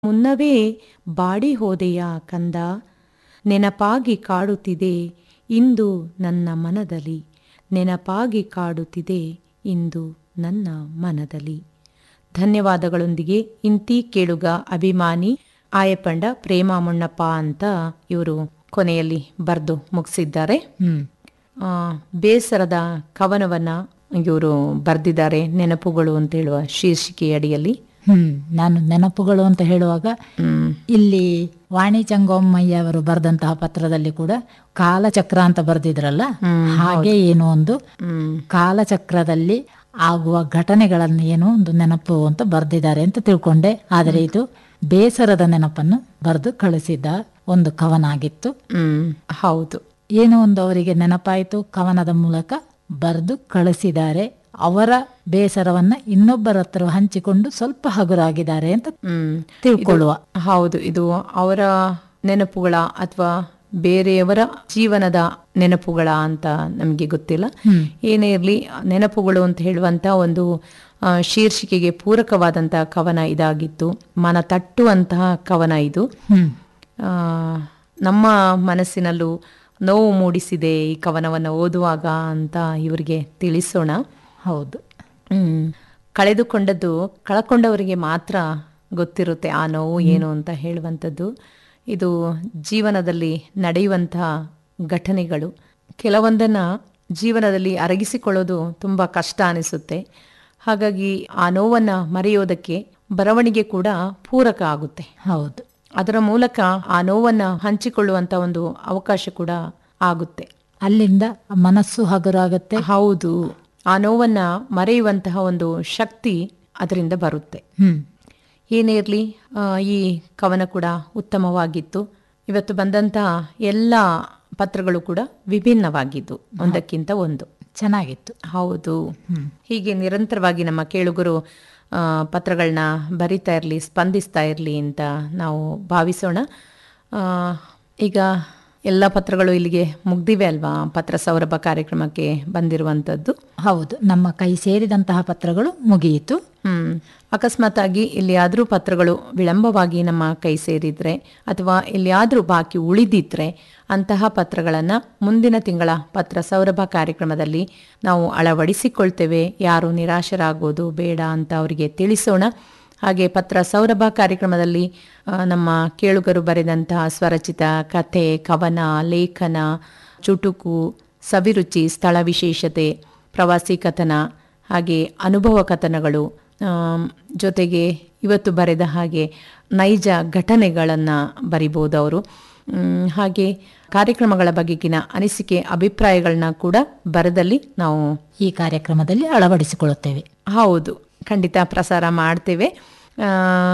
ಮುನ್ನವೇ ಬಾಡಿ ಹೋದೆಯ ಕಂದ ನೆನಪಾಗಿ ಕಾಡುತ್ತಿದೆ ಇಂದು ನನ್ನ ಮನದಲ್ಲಿ ನೆನಪಾಗಿ ಕಾಡುತ್ತಿದೆ ಇಂದು ನನ್ನ ಮನದಲ್ಲಿ ಧನ್ಯವಾದಗಳೊಂದಿಗೆ ಇಂತಿ ಕೇಳುಗ ಅಭಿಮಾನಿ ಆಯಪಂಡ ಪ್ರೇಮ ಮುಣ್ಣಪ್ಪ ಅಂತ ಇವರು ಕೊನೆಯಲ್ಲಿ ಬರೆದು ಮುಗಿಸಿದ್ದಾರೆ ಹ್ಮ್ ಆ, ಬೇಸರದ ಕವನವನ್ನ ಇವರು ಬರೆದಿದ್ದಾರೆ ನೆನಪುಗಳು ಅಂತ ಹೇಳುವ ಶೀರ್ಷಿಕೆ ಅಡಿಯಲ್ಲಿ ಹ್ಮ್ ನಾನು ನೆನಪುಗಳು ಅಂತ ಹೇಳುವಾಗ ಹ್ಮ್ ಇಲ್ಲಿ ವಾಣಿ ಚಂಗೋಮ್ಮಯ್ಯ ಅವರು ಬರೆದಂತಹ ಪತ್ರದಲ್ಲಿ ಕೂಡ ಕಾಲಚಕ್ರ ಅಂತ ಬರೆದಿದ್ರಲ್ಲ ಹಾಗೆ ಏನೋ ಒಂದು ಹ್ಮ್ ಕಾಲಚಕ್ರದಲ್ಲಿ ಆಗುವ ಘಟನೆಗಳನ್ನು ಏನೋ ಒಂದು ನೆನಪು ಅಂತ ಬರೆದಿದ್ದಾರೆ ಅಂತ ತಿಳ್ಕೊಂಡೆ ಆದರೆ ಇದು ಬೇಸರದ ನೆನಪನ್ನು ಬರೆದು ಕಳಿಸಿದ ಒಂದು ಕವನ ಆಗಿತ್ತು ಹ್ಮ್ ಹೌದು ಏನೋ ಒಂದು ಅವರಿಗೆ ನೆನಪಾಯಿತು ಕವನದ ಮೂಲಕ ಬರೆದು ಕಳಿಸಿದ್ದಾರೆ ಅವರ ಬೇಸರವನ್ನ ಇನ್ನೊಬ್ಬರ ಹತ್ರ ಹಂಚಿಕೊಂಡು ಸ್ವಲ್ಪ ಹಗುರಾಗಿದ್ದಾರೆ ಅಂತ ಹ್ಮ್ ತಿಳ್ಕೊಳ್ಳುವ ಹೌದು ಇದು ಅವರ ನೆನಪುಗಳ ಅಥವಾ ಬೇರೆಯವರ ಜೀವನದ ನೆನಪುಗಳ ಅಂತ ನಮಗೆ ಗೊತ್ತಿಲ್ಲ ಹ್ಮ್. ಏನೇ ಇರಲಿ ನೆನಪುಗಳು ಅಂತ ಹೇಳುವಂತ ಒಂದು ಆ, ಶೀರ್ಷಿಕೆಗೆ ಪೂರಕವಾದಂತಹ ಕವನ ಇದಾಗಿತ್ತು ಮನ ತಟ್ಟುವಂತಹ ಕವನ ಇದು ಹ್ಮ್ ಆ, ನಮ್ಮ ಮನಸ್ಸಿನಲ್ಲೂ ನೋವು ಮೂಡಿಸಿದೆ ಈ ಕವನವನ್ನು ಓದುವಾಗ ಅಂತ ಇವರಿಗೆ ತಿಳಿಸೋಣ ಹೌದು ಹ್ಮ್ ಕಳೆದುಕೊಂಡದ್ದು ಕಳ್ಕೊಂಡವರಿಗೆ ಮಾತ್ರ ಗೊತ್ತಿರುತ್ತೆ ಆ ನೋವು ಏನು ಅಂತ ಹೇಳುವಂಥದ್ದು ಇದು ಜೀವನದಲ್ಲಿ ನಡೆಯುವಂತಹ ಘಟನೆಗಳು ಕೆಲವೊಂದನ್ನ ಜೀವನದಲ್ಲಿ ಅರಗಿಸಿಕೊಳ್ಳೋದು ತುಂಬ ಕಷ್ಟ ಅನಿಸುತ್ತೆ ಹಾಗಾಗಿ ಆ ನೋವನ್ನು ಮರೆಯೋದಕ್ಕೆ ಬರವಣಿಗೆ ಕೂಡ ಪೂರಕ ಆಗುತ್ತೆ ಹೌದು ಅದರ ಮೂಲಕ ಆ ನೋವನ್ನು ಹಂಚಿಕೊಳ್ಳುವಂತ ಒಂದು ಅವಕಾಶ ಕೂಡ ಆಗುತ್ತೆ ಅಲ್ಲಿಂದ ಮನಸ್ಸು ಹಗುರಾಗುತ್ತೆ ಹೌದು ಆ ನೋವನ್ನ ಮರೆಯುವಂತಹ ಒಂದು ಶಕ್ತಿ ಅದರಿಂದ ಬರುತ್ತೆ ಹ್ಮ್ ಏನೇ ಇರಲಿ ಈ ಕವನ ಕೂಡ ಉತ್ತಮವಾಗಿತ್ತು ಇವತ್ತು ಬಂದಂತಹ ಎಲ್ಲ ಪತ್ರಗಳು ಕೂಡ ವಿಭಿನ್ನವಾಗಿದ್ದು ಒಂದಕ್ಕಿಂತ ಒಂದು ಚೆನ್ನಾಗಿತ್ತು ಹೌದು ಹೀಗೆ ನಿರಂತರವಾಗಿ ನಮ್ಮ ಕೇಳುಗರು ಆ, ಪತ್ರಗಳನ್ನ ಬರಿತಾ ಇರಲಿ ಸ್ಪಂದಿಸ್ತಾ ಇರಲಿ ಅಂತ ನಾವು ಭಾವಿಸೋಣ ಆ, ಈಗ ಎಲ್ಲ ಪತ್ರಗಳು ಇಲ್ಲಿಗೆ ಮುಗ್ದಿವೆ ಅಲ್ವಾ ಪತ್ರ ಸೌರಭ ಕಾರ್ಯಕ್ರಮಕ್ಕೆ ಬಂದಿರುವಂಥದ್ದು ಹೌದು ನಮ್ಮ ಕೈ ಸೇರಿದಂತಹ ಪತ್ರಗಳು ಮುಗಿಯಿತು ಹ್ಮ್ ಅಕಸ್ಮಾತ್ ಆಗಿ ಎಲ್ಲಿಯಾದರೂ ಪತ್ರಗಳು ವಿಳಂಬವಾಗಿ ನಮ್ಮ ಕೈ ಸೇರಿದ್ರೆ ಅಥವಾ ಎಲ್ಲಿಯಾದರೂ ಬಾಕಿ ಉಳಿದಿದ್ರೆ ಅಂತಹ ಪತ್ರಗಳನ್ನು ಮುಂದಿನ ತಿಂಗಳ ಪತ್ರ ಸೌರಭ ಕಾರ್ಯಕ್ರಮದಲ್ಲಿ ನಾವು ಅಳವಡಿಸಿಕೊಳ್ತೇವೆ ಯಾರು ನಿರಾಶರಾಗೋದು ಬೇಡ ಅಂತ ಅವರಿಗೆ ತಿಳಿಸೋಣ ಹಾಗೆ ಪತ್ರ ಸೌರಭ ಕಾರ್ಯಕ್ರಮದಲ್ಲಿ ಆ, ನಮ್ಮ ಕೇಳುಗರು ಬರೆದಂತಹ ಸ್ವರಚಿತ ಕಥೆ ಕವನ ಲೇಖನ ಚುಟುಕು ಸವಿರುಚಿ ಸ್ಥಳ ವಿಶೇಷತೆ ಪ್ರವಾಸಿ ಕಥನ ಹಾಗೆ ಅನುಭವ ಕಥನಗಳು ಆಮ್, ಜೊತೆಗೆ ಇವತ್ತು ಬರೆದ ಹಾಗೆ ನೈಜ ಘಟನೆಗಳನ್ನು ಬರಿಬೋದು ಅವರು ಮ್, ಹಾಗೆ ಕಾರ್ಯಕ್ರಮಗಳ ಬಗೆಗಿನ ಅನಿಸಿಕೆ ಅಭಿಪ್ರಾಯಗಳನ್ನ ಕೂಡ ಬರದಲ್ಲಿ ನಾವು ಈ ಕಾರ್ಯಕ್ರಮದಲ್ಲಿ ಅಳವಡಿಸಿಕೊಳ್ಳುತ್ತೇವೆ ಹೌದು ಖಂಡಿತ ಪ್ರಸಾರ ಮಾಡ್ತೇವೆ ಆ,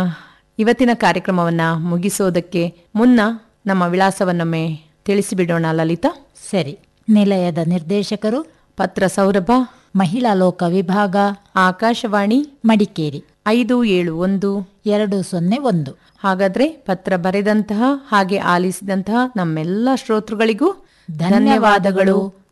ಇವತ್ತಿನ ಕಾರ್ಯಕ್ರಮವನ್ನು ಮುಗಿಸೋದಕ್ಕೆ ಮುನ್ನ ನಮ್ಮ ವಿಳಾಸವನ್ನೊಮ್ಮೆ ತಿಳಿಸಿಬಿಡೋಣ ಲಲಿತಾ ಸರಿ ನಿಲಯದ ನಿರ್ದೇಶಕರು ಪತ್ರ ಸೌರಭ ಮಹಿಳಾ ಲೋಕ ವಿಭಾಗ ಆಕಾಶವಾಣಿ ಮಡಿಕೇರಿ ಐದು ಏಳು ಒಂದು ಎರಡು ಸೊನ್ನೆ ಒಂದು ಹಾಗಾದ್ರೆ ಪತ್ರ ಬರೆದಂತಹ ಹಾಗೆ ಆಲಿಸಿದಂತಹ ನಮ್ಮೆಲ್ಲ ಶ್ರೋತೃಗಳಿಗೂ ಧನ್ಯವಾದಗಳು